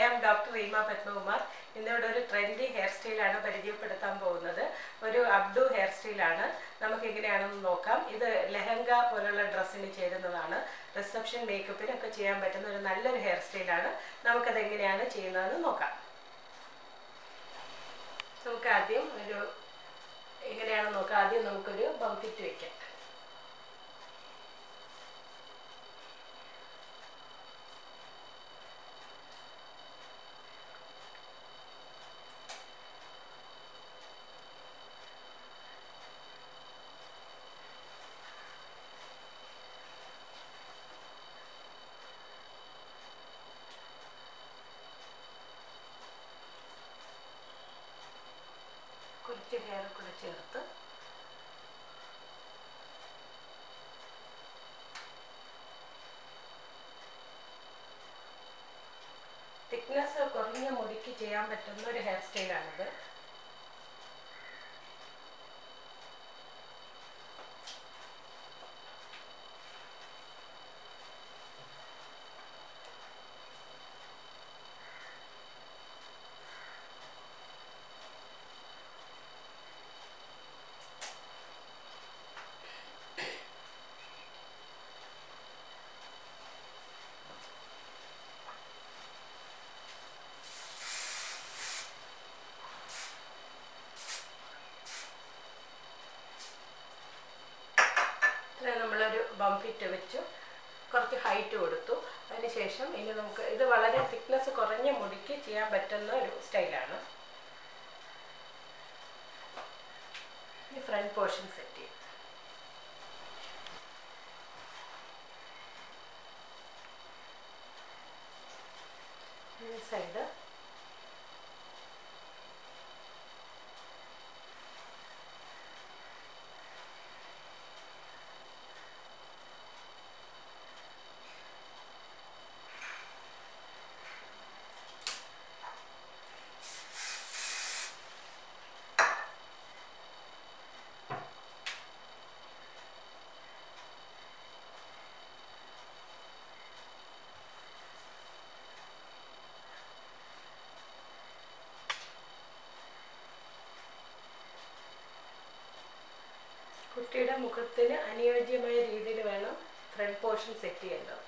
am doctor Reema Padmakumar ഇന്നിവിടെ ഒരു trendy hair സ്റ്റൈലാണ് പരിചയപ്പെടുത്താൻ പോകുന്നത് ഒരു അബ്ഡു ഹെയർ സ്റ്റൈലാണ് നമുക്ക് എങ്ങനെയാണെന്ന് നോക്കാം ഇത് ലെഹങ്ക പോലുള്ള ഡ്രസ്സിന് ചേരുന്നതാണ് റിസപ്ഷൻ മേക്കപ്പിനൊക്കെ ചെയ്യാൻ പറ്റുന്ന ഒരു നല്ലൊരു ഹെയർ സ്റ്റൈലാണ് നമുക്കത് എങ്ങനെയാണ് ചെയ്യുന്നതെന്ന് നോക്കാം നമുക്ക് ആദ്യം ഒരു എങ്ങനെയാണെന്ന് നോക്കാം ആദ്യം നമുക്കൊരു ബംഫിറ്റ് വെക്കാം കുറച്ച് ഹെയർ കൂടെ ചേർത്ത് തിക്നെസ് കുറഞ്ഞ മുടിക്ക് ചെയ്യാൻ പറ്റുന്ന ഒരു ഹെയർ സ്റ്റൈലാണിത് ഇത്ര നമ്മളൊരു ബംഫിറ്റ് വെച്ചു കുറച്ച് ഹൈറ്റ് കൊടുത്തു അതിനുശേഷം ഇനി നമുക്ക് ഇത് വളരെ തിക്നെസ് കുറഞ്ഞ മുടിക്ക് ചെയ്യാൻ പറ്റുന്ന ഒരു സ്റ്റൈലാണ് ഈ ഫ്രണ്ട് പോർഷൻ സെറ്റ് ചെയ്യും ഈ സൈഡ് കുട്ടിയുടെ മുഖത്തിന് അനുയോജ്യമായ രീതിയിൽ വേണം ഫ്രണ്ട് പോർഷൻ സെറ്റ് ചെയ്യേണ്ടത്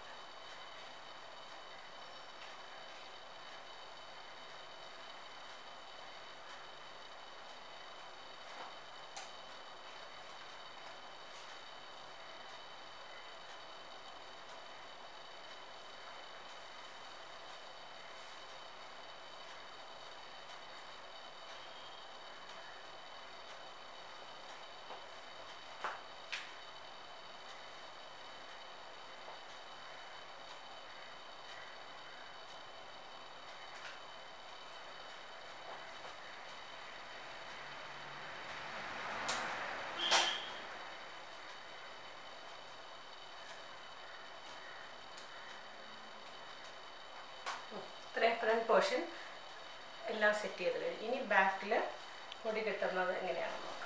ഇത്രയും ഫ്രണ്ട് പോർഷൻ എല്ലാം സെറ്റ് ചെയ്ത് കഴിഞ്ഞു ഇനി ബാക്കിൽ മുടി കിട്ടുന്നത് എങ്ങനെയാണെന്ന് നോക്കാം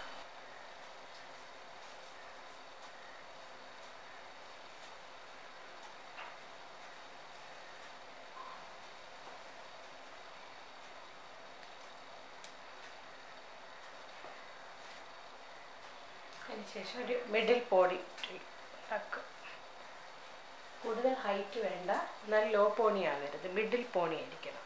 അതിനുശേഷം ഒരു മിഡിൽ പോണി ടക്ക് കൂടുതൽ ഹൈറ്റ് വേണ്ട എന്നാൽ ലോ പോണി ആകരുത് മിഡിൽ പോണി ആയിരിക്കണം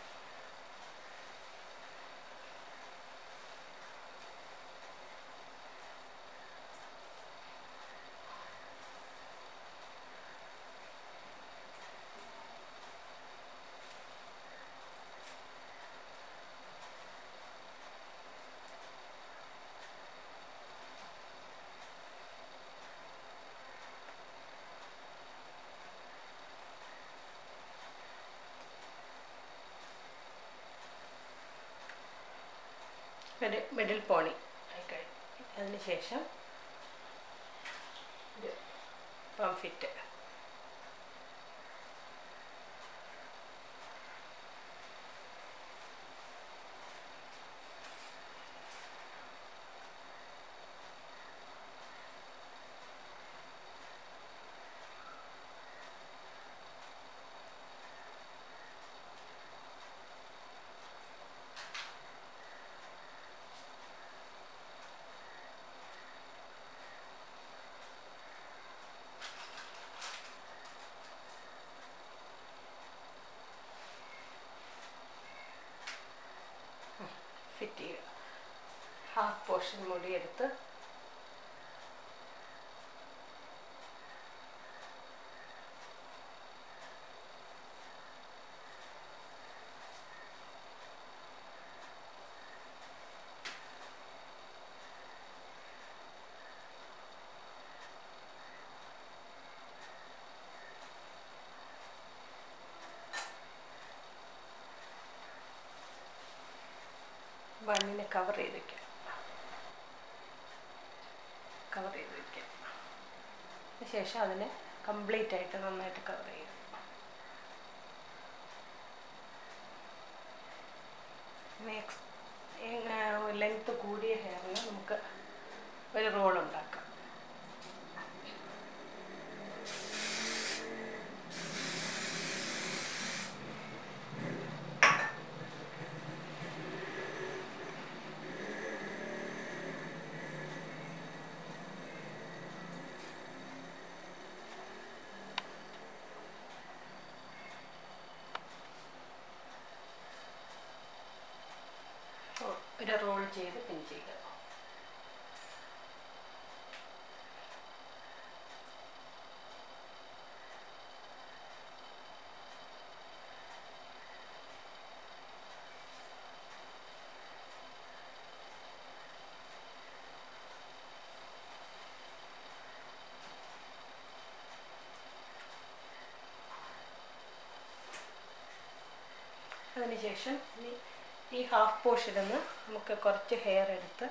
ഒരു മിഡിൽ പോണി ആയിക്കഴിഞ്ഞു അതിനുശേഷം ഒരു പംഫിറ്റ് ഫിറ്റ് ചെയ്യുക ഹാഫ് പോർഷൻ മുടി എടുത്ത് ബണ്ണിനെ കവർ ചെയ്ത് വയ്ക്കുക കവർ ചെയ്ത് വയ്ക്കുക ശേഷം അതിനെ കംപ്ലീറ്റ് ആയിട്ട് നന്നായിട്ട് കവർ ചെയ്യുക നെക്സ്റ്റ് ലെങ്ത്ത് കൂടിയ ഹെയറിന് നമുക്ക് ഒരു റോൾ ഉണ്ടാക്കാം ഒരു റോൾ ചെയ്ത് പിൻ ചെയ്യുക അതിനുശേഷം ഇനി ഈ ഹാഫ് പോർഷനിൽ നിന്ന് നമുക്ക് കുറച്ച് ഹെയർ എടുത്ത്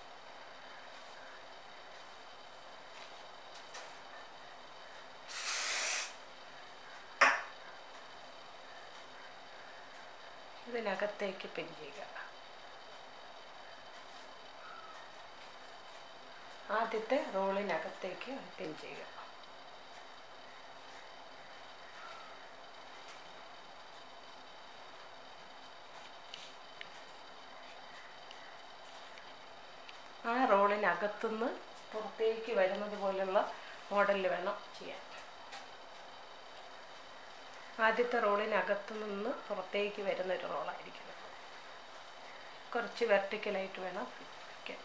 ഇതിനകത്തേക്ക് പിൻ ചെയ്യുക ആദ്യത്തെ റോളിനകത്തേക്ക് പിൻ ചെയ്യുക ആ റോളിനകത്തുനിന്ന് പുറത്തേക്ക് വരുന്നത് പോലുള്ള മോഡലിൽ വേണം ചെയ്യാൻ ആദ്യത്തെ റോളിനകത്തു നിന്ന് പുറത്തേക്ക് വരുന്ന ഒരു റോളായിരിക്കണം കുറച്ച് വെർട്ടിക്കലായിട്ട് വേണം വയ്ക്കാൻ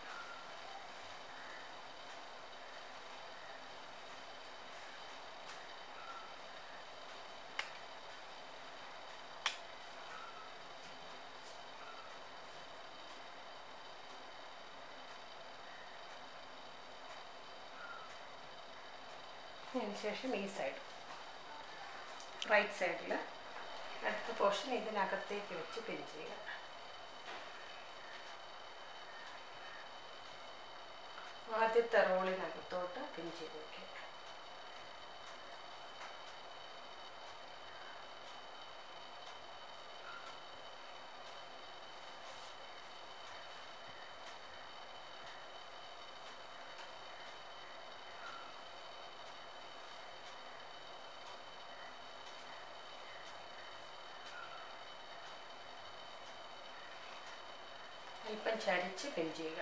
അതിനുശേഷം ഈ സൈഡ് റൈറ്റ് സൈഡിൽ അടുത്ത പോർഷൻ ഇതിനകത്തേക്ക് വെച്ച് പിൻ ചെയ്യുക ആദ്യത്തെ റോളിനകത്തോട്ട് പിൻ ചെയ്ത് വയ്ക്കുക അല്പം ചരിച്ച് പിൻ ചെയ്യുക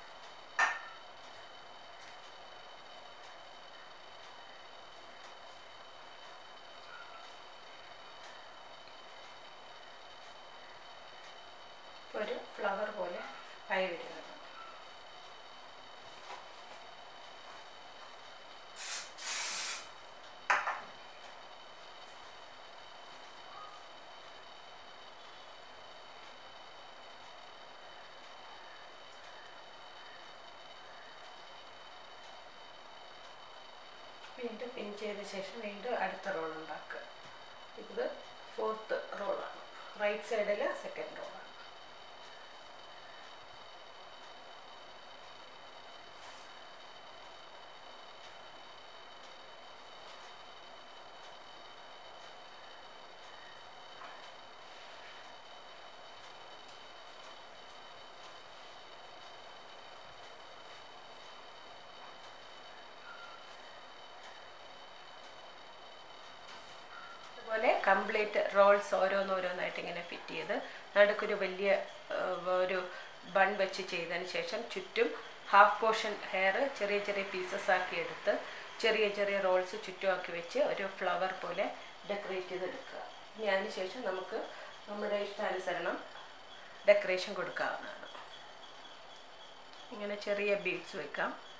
ഒരു ഫ്ലവർ പോലെ ആയി വരുന്നത് വീണ്ടും പിൻ ചെയ്ത ശേഷം വീണ്ടും അടുത്ത റോൾ ഉണ്ടാക്കുക ഇത് ഫോർത്ത് റോളാണ് റൈറ്റ് സൈഡിൽ സെക്കൻഡ് റോളാണ് അതുപോലെ കംപ്ലീറ്റ് റോൾസ് ഓരോന്നോരോന്നായിട്ട് ഇങ്ങനെ ഫിറ്റ് ചെയ്ത് നടുക്കൊരു വലിയ ആ, ഒരു ബൺ വെച്ച് ചെയ്തതിന് ശേഷം ചുറ്റും ഹാഫ് പോർഷൻ ഹെയർ ചെറിയ ചെറിയ പീസസ് ആക്കി എടുത്ത് ചെറിയ ചെറിയ റോൾസ് ചുറ്റുമാക്കി വെച്ച് ഒരു ഫ്ലവർ പോലെ ഡെക്കറേറ്റ് ചെയ്തെടുക്കുക ഇനി അതിന് ശേഷം നമുക്ക് നമ്മുടെ ഇഷ്ടാനുസരണം ഡെക്കറേഷൻ കൊടുക്കാവുന്നതാണ് ഇങ്ങനെ ചെറിയ ബീഡ്സ് വെക്കാം